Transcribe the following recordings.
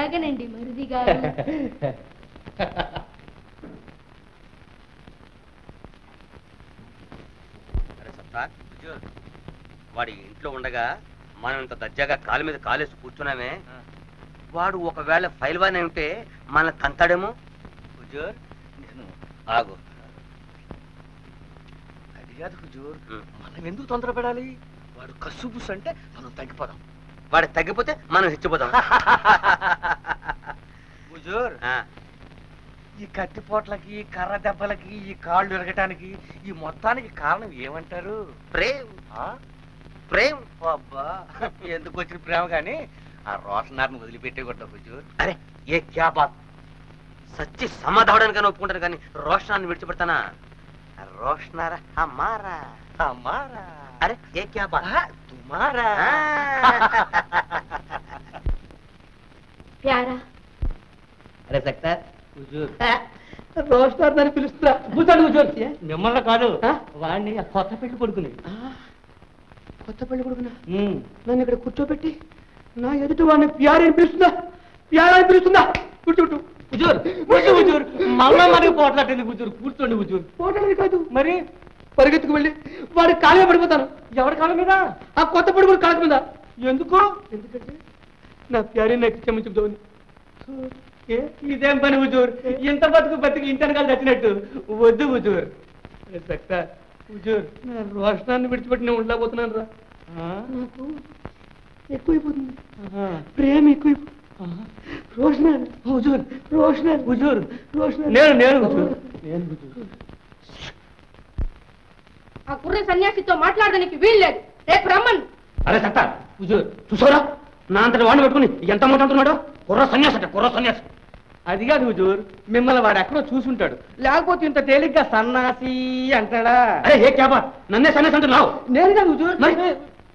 అలాగేనండి మరిది గారు అరే సత్తా వాడి ఇంట్లో ఉండగా మనం ఇంత దర్జాగా కాలు మీద కాలేసి కూర్చున్నామే వాడు ఒకవేళ ఫైల్ వాన్ ఉంటే మన తంతాడేమో హుజూర్ నేను ఆగు అది కాదు హుజూర్ ఉమ్. మనం ఎందుకు తొందరపడాలి వాడు కస్సు బుస్సు అంటే మనం తగ్గిపోదాం వాడు తగ్గిపోతే మనం హెచ్చిపోతాం హుజూర్ ఆ, ఈ కత్తిపోట్లకి కర్ర దెబ్బలకి ఈ కాళ్ళు విరగటానికి ఈ మొత్తానికి కారణం ఏమంటారు ప్రేమ్ ఆ? ప్రేమ్ అబ్బా ఎందుకు వచ్చిన ప్రేమ కానీ ఆ రోషనార్ని వదిలిపెట్టేకూడదు హుజూర్ అరే ఏ క్యా బాత్ సచ్చి సమాధావడానికి ఒప్పుకుంటాను కానీ రోషనాన్ని విడిచిపెడతానా రోషనారా హమారా హమారా అరే ఏ క్యా బాత్ ఆ, తుమారా ప్యారా అరే సక్తా హుజూర్ రోస్టర్ అని పిలుస్తున్నా కూర్చోండి కూర్చోండి మిమ్మల్ని కాదు ఆ? వాడిని ఆ కొత్త పెళ్లి కొడుకుని కొత్త పెళ్లి కొడుకునా నన్ను ఇక్కడ కూర్చోబెట్టి నా ఎదుటి వాడిని ప్యారి అని పిలుస్తుందా ప్యారా అని పిలుస్తుందా కూర్చోటు హుజూర్ హుజూర్ హుజూర్ మళ్ళా మరి పోట్లాడింది హుజూర్ కూర్చోండి హుజూర్ పోవడానికి కాదు మరి పరిగెత్తుకు వెళ్ళి వాడి కాళ్ళ మీద పడిపోతాను ఎవరి కాలం మీద ఆ కొత్త పడుకుని కాళ్ళ మీద ఎందుకు ఎందుకంటే నా ప్యారీ నాకు క్షమించుదామని ఏ? ఇదేం పని హుజూర్ ఇంత బతుకు బతికి ఇంటనకాలు చచ్చినట్టు వద్దు హుజూర్ సక్క హుజూర్ నా రోషనాన్ని విడిచిపెట్టి నేను ఉండలేకపోతున్నాను రా నాకు ఎక్కువైపోతుంది ప్రేమ ఎక్కువైపోతుంది రోషనాన్ని హుజూర్ రోషనాన్ని హుజూర్ రోషనాన్ని నేను నేను హుజూర్ నేను హుజూర్ ఆ కుర్ర సన్యాసితో మాట్లాడడానికి వీల్లేదు రేపు రమ్మను అరే సత్తా హుజూర్ చూసారా నా అంతటి వాడిని పట్టుకుని ఎంత మాట అంటున్నాడు కుర్ర సన్యాసట కుర్ర సన్యాసి అది కాదు హుజూర్ మిమ్మల్ని వాడు ఎక్కడో చూసుంటాడు లేకపోతే ఇంత తేలిగ్గా సన్నాసి అంటాడా అరే ఏ క్యాబా నన్నే సన్యాసి అంటున్నావు నేను కాదు హుజూర్ మరి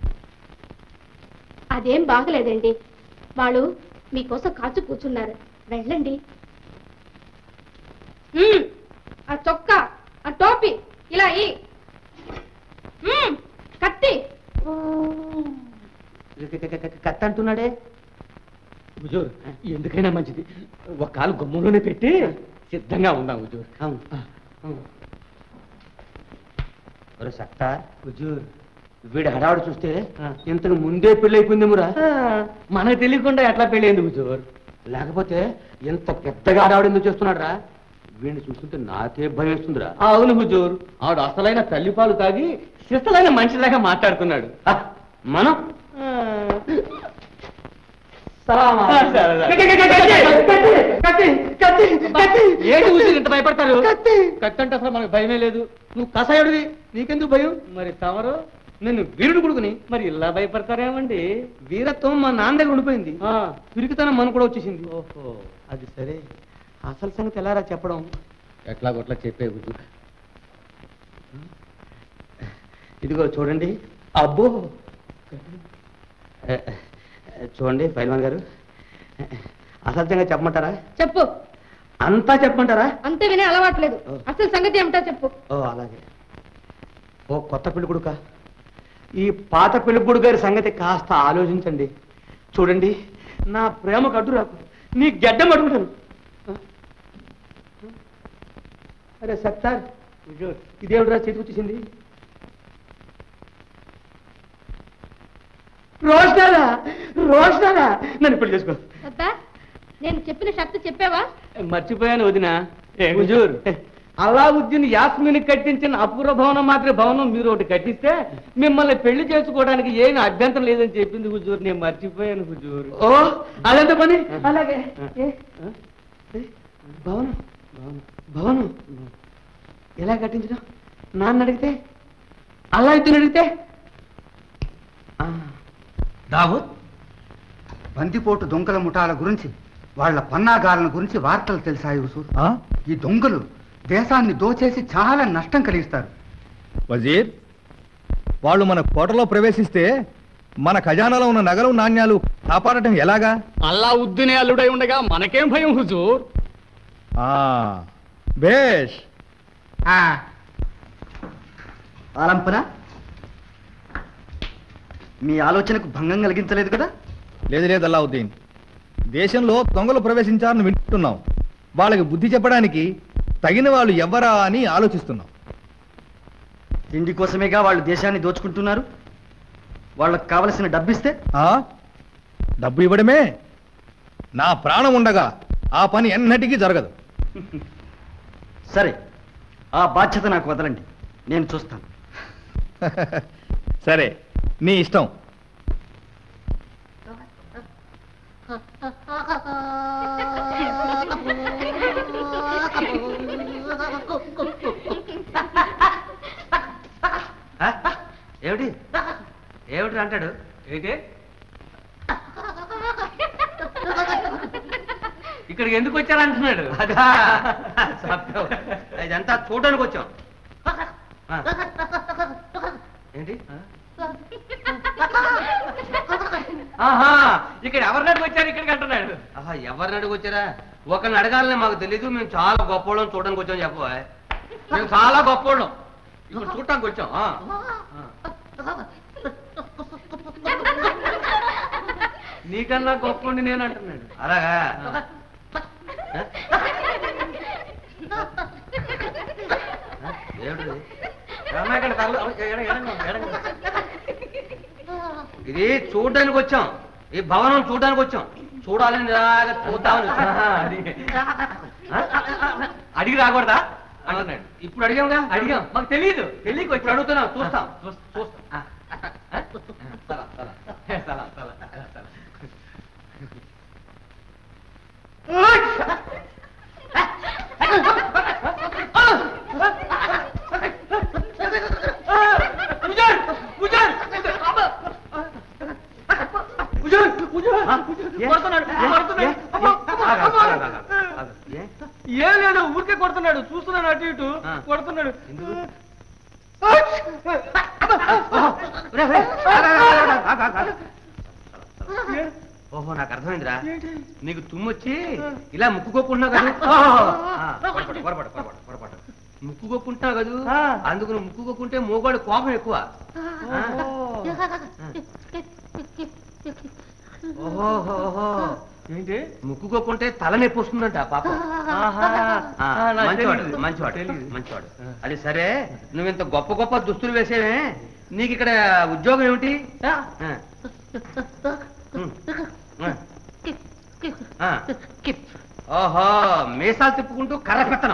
అదేం బాగలేదండి వాళ్ళు మీకోసం కాచు కూర్చున్నారు వెళ్ళండి ఉమ్, ఆ చొక్కా ఆ టోపీ ఇలా ఈ ఉమ్, కత్తి కత్త అంటున్నాడే హుజూర్ ఎందుకైనా మంచిది ఒక కాలు గుమ్మంలోనే పెట్టి సిద్ధంగా ఉందాం హుజూర్ ఒరే సత్తా హుజూర్ వీడి హడావుడు చూస్తే ఇంతకు ముందే పెళ్లి అయిపోయిందేమురా మనకు తెలియకుండా ఎట్లా పెళ్ళేంది హుజూర్ లేకపోతే ఇంత పెద్దగా హడావుడు ఎందుకు చేస్తున్నాడు రా వీడిని చూస్తుంటే నాకే భయం వేస్తుందిరా అవును హుజూర్ ఆవిడ అసలైన తల్లిపాలు తాగి శిస్తలైన మనిషిలాగా మాట్లాడుతున్నాడు ఆ, మనం ఏంటి హుజూర్ ఇంత భయపడతారు కత్తి. కత్తి అంటే అసలు మనకు భయమే లేదు నువ్వు కసాయుడివి నీకెందుకు భయం మరి తమరు నేను వీరుడు కొడుకుని మరి ఇలా భయపడతారేమండి వీరత్వం మా నాన్న దగ్గర ఉండిపోయింది ఆ, పిరికితనం మన కూడా వచ్చేసింది ఓహో అది సరే అసలు సంగతి ఎలారా చెప్పడం ఎట్లా కొట్లా చెప్పే హుజూర్ ఇదిగో చూడండి అబ్బో ఏ, ఏ, చూడండి పైల్వాన్ గారు అసత్యంగా చెప్పమంటారా చెప్పు అంతా చెప్పమంటారా అంతే వినే అలవాట్లేదు అసలు సంగతి ఏమిటో చెప్పు ఓ అలాగే ఓ కొత్త పెళ్ళికొడుక ఈ పాత పెళ్ళికొడు గారి సంగతి కాస్త ఆలోచించండి చూడండి నా ప్రేమకు అడ్డు రాకు నీ గడ్డం అడుగుతాను అరే సత్తార్ ఇదేమిట్రా చేతికి వచ్చేసింది రోషనారా రోషనారా నన్ను పెళ్లి చేసుకో అబ్బా నేను చెప్పిన షర్తు చెప్పావా మర్చిపోయాను వదిన హుజూర్ అలావుద్దీన్ యాస్మిన్ కట్టించిన అపూర్వ భవనం మాత్రమే భవనం మీరు ఒకటి కట్టిస్తే మిమ్మల్ని పెళ్లి చేసుకోవడానికి ఏమి అభ్యంతరం లేదని చెప్పింది హుజూర్ నేను మర్చిపోయాను హుజూర్ ఓ అదంత పని అలాగే ఏ, ఏ, భవనం భవనం ఎలా కట్టించడం నాన్న అడిగితే అలా అయితే అడిగితే ఆ, దావూద్ బందిపోటు దొంగల ముఠాల గురించి వాళ్ళ పన్నాగాలను గురించి వార్తలు తెలిసాయి హుసూర్ ఈ దొంగలు దేశాన్ని దోచేసి చాలా నష్టం కలిగిస్తారు వజీర్ వాళ్ళు మన కోటలో ప్రవేశిస్తే మన ఖజానాలో ఉన్న నగలు నాణ్యాలు కాపాడటం ఎలాగా అల్లా ఉద్దునే అల్లుడై ఉండగా మనకేం భయం హుజూర్ ఆ బేష్ ఆలంపన మీ ఆలోచనకు భంగం కలిగించలేదు కదా లేదు లేదు అల్లావుద్దీన్ దేశంలో దొంగలు ప్రవేశించారని వింటున్నాం వాళ్ళకి బుద్ధి చెప్పడానికి తగిన వాళ్ళు ఎవ్వరా అని ఆలోచిస్తున్నాం తిండి కోసమేగా వాళ్ళు దేశాన్ని దోచుకుంటున్నారు వాళ్ళకి కావలసిన డబ్బిస్తే ఆ? డబ్బు ఇవ్వడమే నా ప్రాణం ఉండగా ఆ పని ఎన్నటికీ జరగదు సరే ఆ బాధ్యత నాకు వదలండి నేను చూస్తాను సరే నీ ఇష్టం ఆ? ఏమిటి ఏమిటి అంటాడు ఏంటి ఇక్కడికి ఎందుకు వచ్చారంటున్నాడు అదా సత్యం. ఇదంతా చూడడానికి వచ్చాం ఆ. ఏంటి ఆహా ఇక్కడ ఎవరినట్టు వచ్చారు ఇక్కడికి అంటున్నాడు ఆహా ఎవరిని అడుగు వచ్చారా ఒకరిని అడగాలని మాకు తెలీదు మేము చాలా గొప్పవాళ్ళం చూడడానికి వచ్చాం చెప్పవా మేము చాలా గొప్పోళ్ళం ఇక్కడ చూడటానికి వచ్చాం ఆ. నీకన్నా గొప్పోండి నేను అంటున్నాడు అలాగా ఏమిటి ఇది చూడడానికి వచ్చాం ఈ భవనం చూడడానికి వచ్చాం చూడాలని ఇలాగ చూద్దామని వచ్చాం. ఆహా, అది. అడిగి రాకూడదా అంటున్నాడు ఇప్పుడు అడిగాంగా అడిగాం మాకు తెలియదు తెలియక ఇప్పుడు వచ్చి అడుగుతున్నాం చూస్తాం చూస్తాం సలా, సలా. సలా, సలా, సలా. కొడుతున్నాడు, కొడుతున్నాడు. అమ్మా, అమ్మా, ఆగు, అమ్మా. ఆగు, ఆగు, ఆగు, ఆగు. ఏ? ఏం లేదు ఊరికే కొడుతున్నాడు చూస్తున్నాను అటు ఇటు ఆ. కొడుతున్నాడు ఎందుకు? ఒరే, ఒరే, ఆగు, ఆగు, ఆగు, ఆగు, ఆగు, ఆగు. ఓహో నాకు అర్థమైందిరా నీకు తుమ్మొచ్చి ఇలా ముక్కుకోకుంటున్నావు కదా ఆ, పొరపాటు పొరపాటు పొరపాటు పొరపాటు ముక్కుకోకుంటున్నావు కదా ఆ. అందుకు నువ్వు ముక్కుకోకుంటే మోగాడు కోపం ఎక్కువ ఆ. ఓహో ఓహో ఏంటి ముక్కుకోకుంటే తల నొప్పి వస్తుందంట పాప ఆహా. ఆ, ఆ, నాకు మంచివాడు తెలీదు. మంచివాడు తెలీదు. మంచివాడు అది సరే నువ్వు ఇంత గొప్ప గొప్ప దుస్తులు వేసేవే నీకు ఇక్కడ ఉద్యోగం ఏమిటి ఆ. ఉమ్. ఆ. ఆ. ఓహో మీసాలు తిప్పుకుంటూ కర్ర పెట్టనం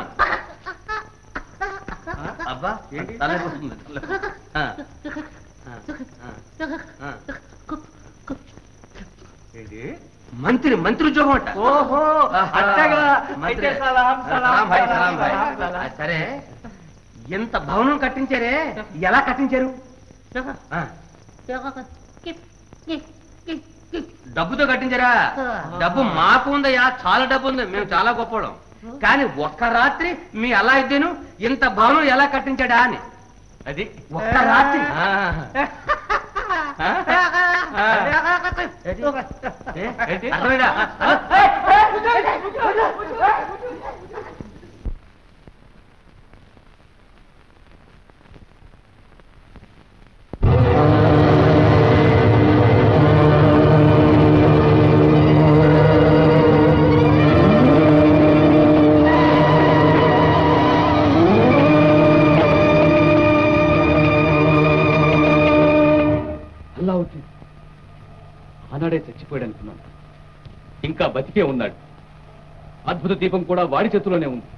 అబ్బా ఏంటి? తల నొప్పి వస్తుంది, తల నొప్పి. ఆ. ఆ. ఆ. ఆ. ఏంటి మంత్రి మంత్రి ఉద్యోగం అంట ఓహో అట్టగా మంత్రి. అయితే సలాం సలాం సలాం భాయ్, సలాం భాయ్. సలాం, సలాం. ఆ, సరే ఎంత భవనం కట్టించారే ఎలా కట్టించారు ఆ, డబ్బుతో కట్టించారా డబ్బు మాకు ఉందయ్యా చాలా డబ్బు ఉంది మేము చాలా గొప్పవాళ్ళం కానీ ఒక్క రాత్రి మీ అలా ఇద్దేను ఇంత భవనం ఎలా కట్టించాడా అని అది ఒక్క రాత్రి ఆ. ఆ? ఆ. ఏ, ఏంటి? అర్థమైందా? అల్లావుద్దీన్ ఆనాడే చచ్చిపోయాడు అనుకున్నాను ఇంకా బతికే ఉన్నాడు అద్భుత దీపం కూడా వాడి చేతిలోనే ఉంది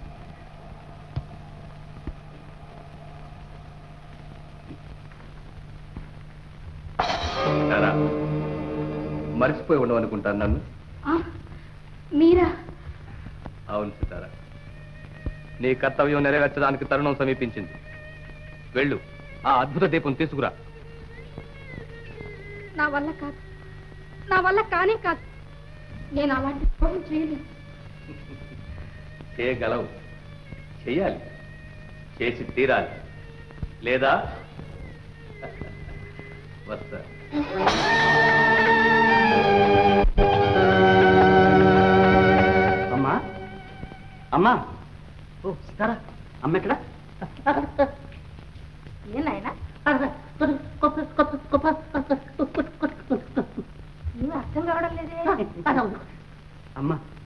మర్చిపోయి ఉండవు అనుకుంటాను నన్ను మీరా అవును సితారా నీ కర్తవ్యం నెరవేర్చడానికి తరుణం సమీపించింది వెళ్ళు ఆ అద్భుత దీపం తీసుకురా నా వల్ల కాదు నా వల్ల కానే కాదు నేను అలాంటి ద్రోహం చేయలేదు చేయగలవు చెయ్యాలి చేసి తీరాలి లేదా వస్తా అమ్మా అమ్మా ఓ సీతారా అమ్మ ఎక్కడ ఏం నాయనా ఏమీ అర్థం కావడం లేదే అమ్మా